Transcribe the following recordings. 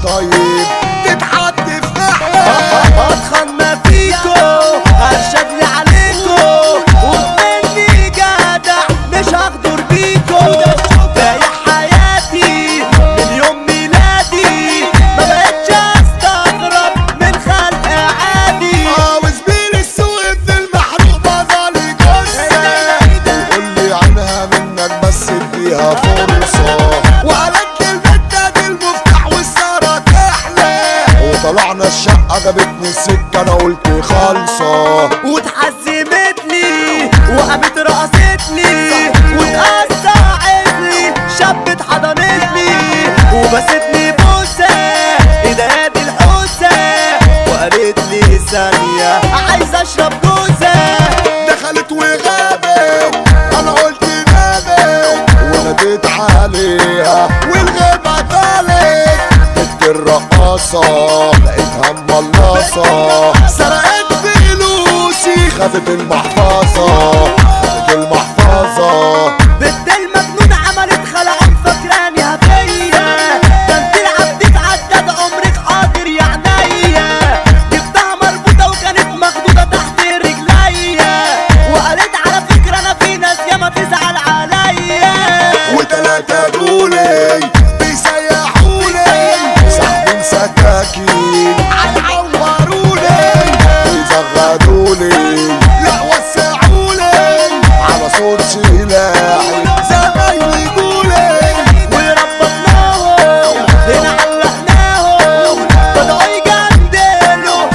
طيب تتحط في احنا اتخن ما فيكو ارشد لي عليكو ومني جدع مش هغدر بيكو بايع حياتي من يوم ميلادي ما بقتش استغرب من خلق عادي اه وزميل السوق ابن المحروق بضل جثة قول لي عنها منك بس اديها فرصة وقالت لي البتة دي المفتاح والسهرة تحلى وطلعنا الشقة جابتني السكة انا قلت خالصة واتحزمت لي وقامت رقصت لي واتقطعت لي شبت حضنت لي وبستني بوسه ايديها دي الحوسه وقالت لي ثانيه عايز اشرب جوزه دخلت وغابت انا قلت نامت وناديت عليها والغيبة طالت بنت الرقاصة لقيتها ملصة سرقت فلوسي خدت المحفظة خدت المحفظة بنت المجنون عملت خلعان فاكراني هفية ده انت العبد عدد عمرك حاضر يا عينيا جبتها مربوطة وكانت مخدودة تحت رجليا وقالت على فكرة انا في ناس ياما تزعل عليا وتلاتة دولي بيسيحولي سحبين سكاكين عيعورولي بيزغدولي لا وسعولي على صوت سلاحي زمايلي قولي وربطناهم هنا علقناهم بدأوا يجندلوا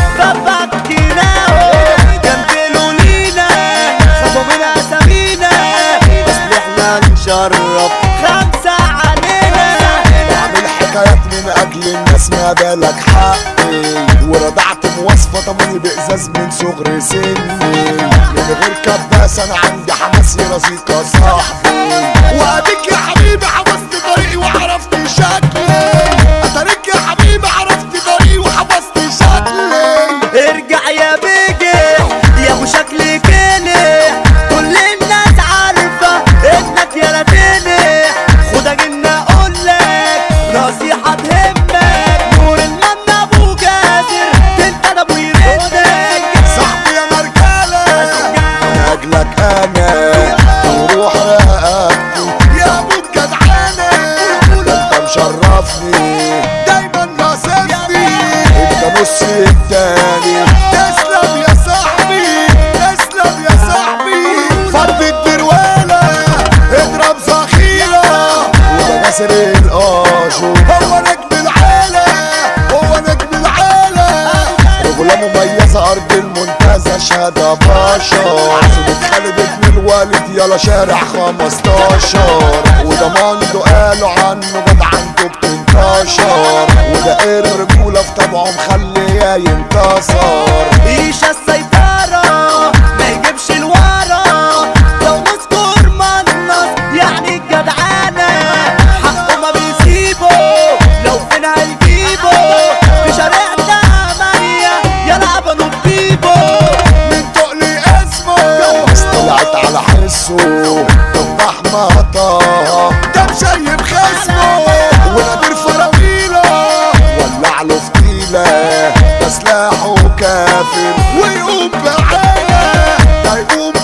ففكيناهم جندلوا لينا خافوا من اسامينا اصل احنا نشرف خمسة علينا بعمل حكايات من اجل الناس ما بالك حقي ورضعت مواصفة تمني بإزاز من صغر سني من غير كباس انا عندي حماس يرازيك يا صاحبي واديك يا حبيبي حفظت طريقي وعرفت شكلي اتاريك يا حبيبي عرفت طريقي وحفظت شكلي ارجع يا بيجي يا ابو شكل كيني كل الناس عارفة انك يا لاتيني خدها جنة اقولك نصيحة تهمك نور المن ابو جاسر انت ده ابو يردك صاحبي يا مرجالة من اجلك انا وروح رقبتي يا ابو الجدعانة ده انت مشرفني دايما ناصرني انت نص التاني تسلم يا صاحبي تسلم يا صاحبي فرد الدروالة اضرب ذخيرة وده ناصر القاشو هو نجم العالة هو نجم العالة رجولة مميزة أرض المنتزه شهادة بشر عزومة خالد ابن الوالد يلا شارع 15 وده ماندو قالوا عنه جدعنته بتنتشر وده الرجولة في طبعه مخليه ينتصر ايش السيطرة ما يجيبش الورا لو نذكر منص يعني الجدعانة حقه ما بيسيبه لو فين هيجيبه في شارعنا مانيا يلعب نطيبه من تقلي اسمه بس طلعت على حسه تفاح مطاها ده مشيب خصمه ونادر فراويله ولع له فتيله ده سلاحه كافر ويقوم بعينه ده يقوم